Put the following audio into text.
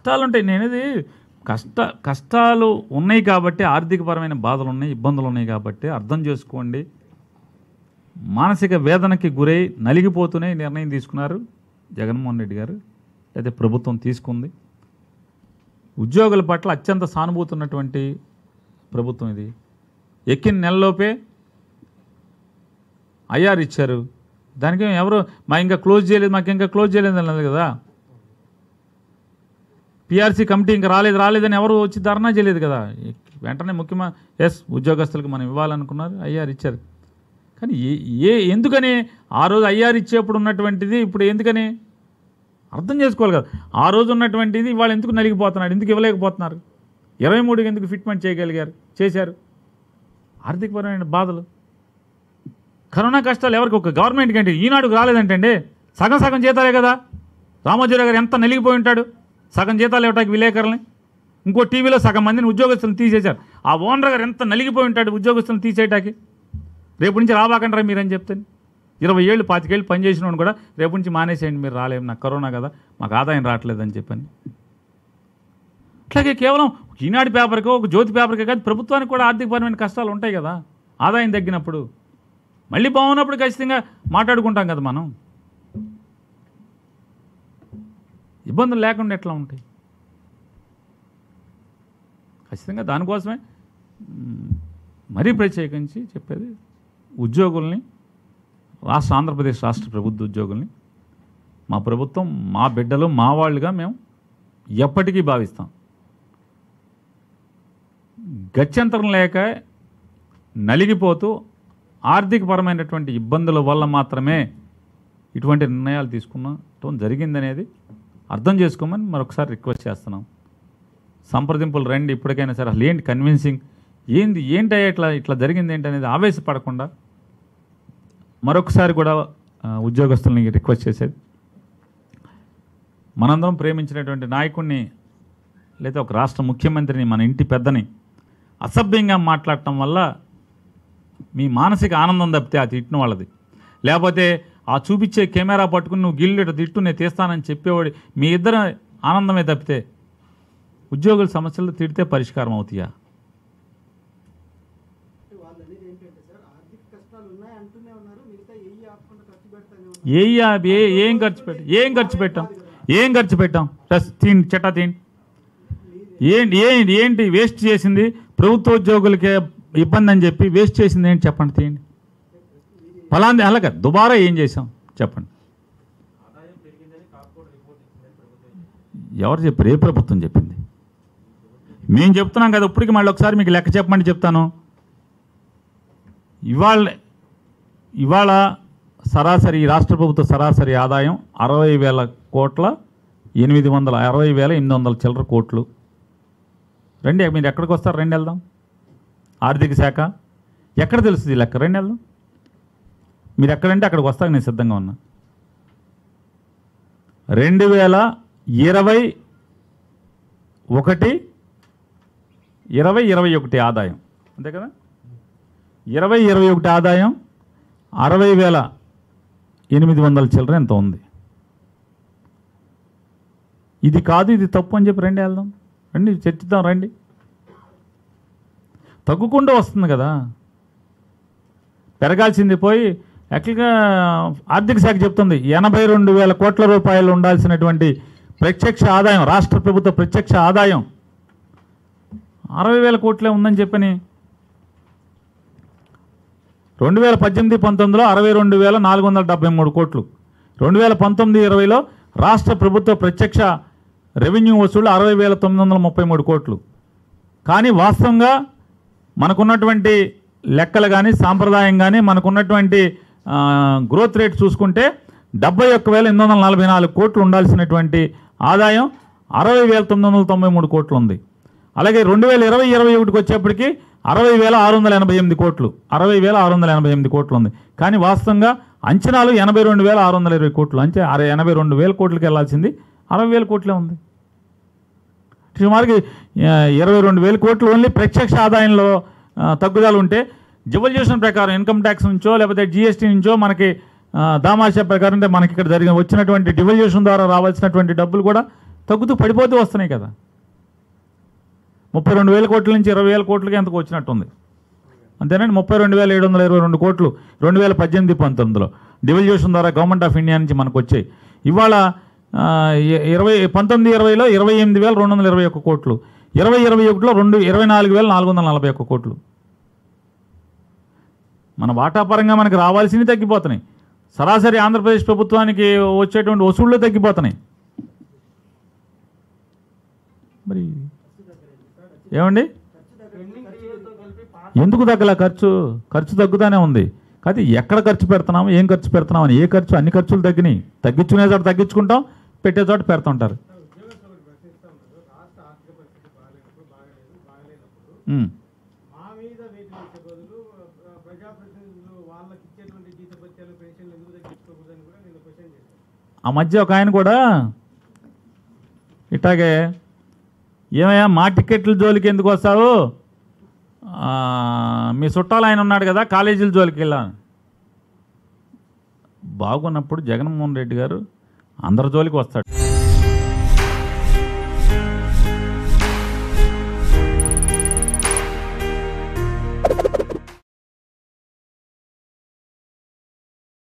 కష్టాలు ఉంటాయి నేనేది కష్ట కష్టాలు ఉన్నాయి కాబట్టి ఆర్థికపరమైన బాధలు ఉన్నాయి ఇబ్బందులు ఉన్నాయి కాబట్టి అర్థం చేసుకోండి మానసిక వేదనకి గురై నలిగిపోతూనే ఈ నిర్ణయం తీసుకున్నారు జగన్మోహన్ రెడ్డి గారు అయితే ప్రభుత్వం తీసుకుంది ఉద్యోగుల పట్ల అత్యంత సానుభూతి ఉన్నటువంటి ప్రభుత్వం ఇది ఎక్కిన నెలలోపే ఐఆర్ ఇచ్చారు దానికి ఎవరు మా ఇంకా క్లోజ్ చేయలేదు మాకు ఇంకా క్లోజ్ చేయలేదు అన్నది కదా పిఆర్సీ కమిటీ ఇంకా రాలేదు రాలేదని ఎవరు వచ్చి ధర్నా చేయలేదు కదా వెంటనే ముఖ్యమంత్రి ఎస్ ఉద్యోగస్తులకు మనం ఇవ్వాలనుకున్నారు ఐఆర్ ఇచ్చారు కానీ ఏ ఏ ఎందుకని ఆ రోజు ఐఆర్ ఇచ్చేప్పుడు ఉన్నటువంటిది ఇప్పుడు ఎందుకని అర్థం చేసుకోవాలి కదా ఆ రోజు ఉన్నటువంటిది ఇవాళ ఎందుకు నలిగిపోతున్నాడు ఎందుకు ఇవ్వలేకపోతున్నారు ఇరవై మూడుకి ఎందుకు ఫిట్మెంట్ చేయగలిగారు చేశారు ఆర్థికపరమైన బాధలు కరోనా కష్టాలు ఎవరికి ఒక గవర్నమెంట్కి అంటే ఈనాడుకు రాలేదంటండి సగం సగం జీతాలే కదా రామోజీరావు గారు ఎంత నలిగిపోయి ఉంటాడు సగం జీతాలు ఇవ్వటానికి విలేకరులని ఇంకో టీవీలో సగం మందిని ఉద్యోగస్తులను తీసేశారు ఆ ఓనర్ గారు ఎంత నలిగిపోయి ఉంటాడు ఉద్యోగస్తులను తీసేయటానికి రేపు నుంచి రాబాకంటారా మీరని చెప్తే ఇరవై ఏళ్ళు పాతికేళ్ళు పనిచేసిన వాడిని కూడా రేపు నుంచి మానేసేయండి మీరు రాలేము నాకు కరోనా కదా మాకు ఆదాయం రావట్లేదని చెప్పని అట్లాగే కేవలం ఒక ఈనాడు పేపర్కో ఒక జ్యోతి పేపర్కే కాదు ప్రభుత్వానికి కూడా ఆర్థికపరమైన కష్టాలు ఉంటాయి కదా ఆదాయం తగ్గినప్పుడు మళ్ళీ బాగున్నప్పుడు ఖచ్చితంగా మాట్లాడుకుంటాం కదా మనం ఇబ్బందులు లేకుండా ఎట్లా ఉంటాయి ఖచ్చితంగా దానికోసమే మ్, మరీ ప్రత్యేకించి చెప్పేది ఉద్యోగుల్ని రాష్ట్ర ఆంధ్రప్రదేశ్ రాష్ట్ర ప్రభుత్వ ఉద్యోగుల్ని మా ప్రభుత్వం మా బిడ్డలు మా వాళ్ళుగా మేము ఎప్పటికీ భావిస్తాం గత్యంతరం లేక నలిగిపోతూ ఆర్థికపరమైనటువంటి ఇబ్బందుల వల్ల మాత్రమే ఇటువంటి నిర్ణయాలు తీసుకున్నటం జరిగిందనేది అర్థం చేసుకోమని మరొకసారి రిక్వెస్ట్ చేస్తున్నాం సంప్రదింపులు రండి ఇప్పటికైనా సరే అసలు ఏంటి కన్విన్సింగ్ ఏంది ఏంటి ఇట్లా ఇట్లా జరిగింది ఏంటి అనేది ఆవేశపడకుండా మరొకసారి కూడా ఆ, ఉద్యోగస్తుల్ని రిక్వెస్ట్ చేసేది మనందరం ప్రేమించినటువంటి నాయకుడిని లేదా ఒక రాష్ట్ర ముఖ్యమంత్రిని మన ఇంటి పెద్దని అసభ్యంగా మాట్లాడటం వల్ల మీ మానసిక ఆనందం తప్పితే ఆ తిట్టిన వాళ్ళది లేకపోతే ఆ చూపించే కెమెరా పట్టుకుని నువ్వు గిల్లు తిట్టు నేను తీస్తానని చెప్పేవాడి మీ ఇద్దరు ఆనందమే తప్పితే ఉద్యోగుల సమస్యలు తిడితే పరిష్కారం అవుతాయా వాళ్ళు అనేది ఏంటంటే సార్ ఆర్థిక కష్టాలు ఉన్నాయి అంటూనే ఉన్నారు మిగతా ఏ ఆపకుండా ఖర్చు పెడతానే ఉన్నారు ఏ యాప్- ఏ ఏం ఖర్చు పెట్టాం ఏం ఖర్చు పెట్టాం ఏం ఖర్చు పెట్టాం ప్లస్ తీన్ చెట్టా తీన్ ఏంటి ఏంటి ఏంటి వేస్ట్ చేసింది ప్రభుత్వ ఉద్యోగులకే ఇబ్బంది అని చెప్పి వేస్ట్ చేసింది ఏంటి చెప్పండి తీయండి ఫలాంది అలాగే దుబారా ఏం చేసాం చెప్పండి ఎవరు చెప్పారు ఏ ప్రభుత్వం చెప్పింది మేము చెప్తున్నాం కదా ఇప్పటికి మళ్ళీ ఒకసారి మీకు లెక్క చెప్పమని చెప్తాను ఇవాళ ఇవాళ సరాసరి ఈ రాష్ట్ర ప్రభుత్వ సరాసరి ఆదాయం అరవై వేల కోట్ల ఎనిమిది వందల అరవై వేల ఎనిమిది వందల చిల్లర కోట్లు రండి మీరు ఎక్కడికి వస్తారు రెండు వెళ్దాం ఆర్థిక శాఖ ఎక్కడ తెలుస్తుంది ఈ లెక్క రెండు వెళ్దాం మీరు ఎక్కడంటే అక్కడికి వస్తాను నేను సిద్ధంగా ఉన్నా రెండు వేల ఇరవై ఒకటి ఇరవై ఇరవై ఒకటి ఆదాయం అంతే కదా ఇరవై ఇరవై ఒకటి ఆదాయం అరవై వేల ఎనిమిది వందల చిల్లర ఎంత ఉంది ఇది కాదు ఇది తప్పు అని చెప్పి రండి వెళ్దాం రండి చర్చిద్దాం రండి తగ్గుకుంటూ వస్తుంది కదా పెరగాల్సింది పోయి యాక్చువల్గా ఆర్థిక శాఖ చెప్తుంది ఎనభై రెండు వేల కోట్ల రూపాయలు ఉండాల్సినటువంటి ప్రత్యక్ష ఆదాయం రాష్ట్ర ప్రభుత్వ ప్రత్యక్ష ఆదాయం అరవై వేల కోట్లే ఉందని చెప్పని రెండు వేల పద్దెనిమిది పంతొమ్మిదిలో అరవై రెండు వేల నాలుగు వందల డెబ్బై మూడు కోట్లు రెండు వేల పంతొమ్మిది ఇరవైలో రాష్ట్ర ప్రభుత్వ ప్రత్యక్ష రెవెన్యూ వసూళ్లు అరవై వేల తొమ్మిది వందల ముప్పై మూడు కోట్లు కానీ వాస్తవంగా మనకున్నటువంటి లెక్కలు కానీ సాంప్రదాయం కానీ మనకున్నటువంటి ఆ, గ్రోత్ రేట్ చూసుకుంటే డెబ్బై ఒక్క వేల ఎనిమిది వందల నలభై నాలుగు కోట్లు ఉండాల్సినటువంటి ఆదాయం అరవై వేల తొమ్మిది వందల తొంభై మూడు కోట్లు ఉంది అలాగే రెండు వేల ఇరవై ఇరవై ఒకటికి వచ్చేప్పటికి అరవై వేల ఆరు వందల ఎనభై ఎనిమిది కోట్లు అరవై వేల ఆరు వందల ఎనభై ఎనిమిది కోట్లు ఉంది కానీ వాస్తవంగా అంచనాలు ఎనభై రెండు వేల ఆరు వందల ఇరవై కోట్లు అంటే అరవై ఎనభై రెండు వేల కోట్లకి వెళ్ళాల్సింది అరవై వేల కోట్లే ఉంది సుమారుకి ఆ, ఇరవై రెండు వేల కోట్లు ఓన్లీ ప్రత్యక్ష ఆదాయంలో ఆ, తగ్గుదల ఉంటే జివల్యూషన్ ప్రకారం ఇన్కమ్ ట్యాక్స్ నుంచో లేకపోతే జిఎస్టీ నుంచో మనకి ఆ, దామాషా ప్రకారం అంటే మనకి ఇక్కడ జరిగిన వచ్చినటువంటి డివల్యూషన్ ద్వారా రావాల్సినటువంటి డబ్బులు కూడా తగ్గుతూ పడిపోతూ వస్తున్నాయి కదా ముప్పై రెండు వేల కోట్ల నుంచి ఇరవై వేల కోట్లకి ఎంతకు వచ్చినట్టుంది అంతేనండి ముప్పై రెండు వేల ఏడు వందల ఇరవై రెండు కోట్లు రెండు వేల పద్దెనిమిది పంతొమ్మిదిలో డివల్యూషన్ ద్వారా గవర్నమెంట్ ఆఫ్ ఇండియా నుంచి మనకు వచ్చాయి ఇవాళ ఆ, ఇ- ఇరవై పంతొమ్మిది ఇరవైలో ఇరవై ఎనిమిది వేల రెండు వందల ఇరవై ఒక్క కోట్లు ఇరవై ఇరవై ఒకటిలో రెండు ఇరవై నాలుగు వేల నాలుగు వందల నలభై ఒక్క కోట్లు మన వాటా పరంగా మనకి రావాల్సినవి తగ్గిపోతున్నాయి సరాసరి ఆంధ్రప్రదేశ్ ప్రభుత్వానికి వచ్చేటువంటి వసూళ్ళు తగ్గిపోతున్నాయి మరి ఏమండి పెండింగ్ టీవీలతో కలిపి పాత ఎందుకు తగ్గల ఖర్చు ఖర్చు తగ్గుతానే ఉంది కాదు ఎక్కడ ఖర్చు పెడుతున్నాము ఏం ఖర్చు పెడుతున్నాం అని ఏ ఖర్చు అన్ని ఖర్చులు తగ్గినాయి తగ్గించుకునే చోట తగ్గించుకుంటాం పెట్టే చోట పెడుతుంటారు ఉద్యోగస్తులు ఒకటి ప్రశ్నిస్తా ఉన్నారు రాష్ట్ర ఆర్థిక పరిస్థితి బాగాలేనప్పుడు బాగాలేదు బాగాలేనప్పుడు ఉమ్. మా మీద వేటు వేసే బదులు ఆ, ప్రజాప్రతినిధులు వాళ్ళకి ఇచ్చేటువంటి జీతభత్యాలు పెన్షన్లు ఎందుకు తగ్గించుకోకూడదని కూడా నేను క్వశ్చన్ చేశాను ఆ మధ్య ఒక ఆయన కూడా ఇట్లాగే ఏమయ్యా మా టికెట్ల జోలికి ఎందుకు వస్తావు ఆ, మీ చుట్టాలు ఆయన ఉన్నాడు కదా కాలేజీల జోలికి వెళ్ళా బాగున్నప్పుడు జగన్మోహన్ రెడ్డి గారు అందరి జోలికి వస్తాడు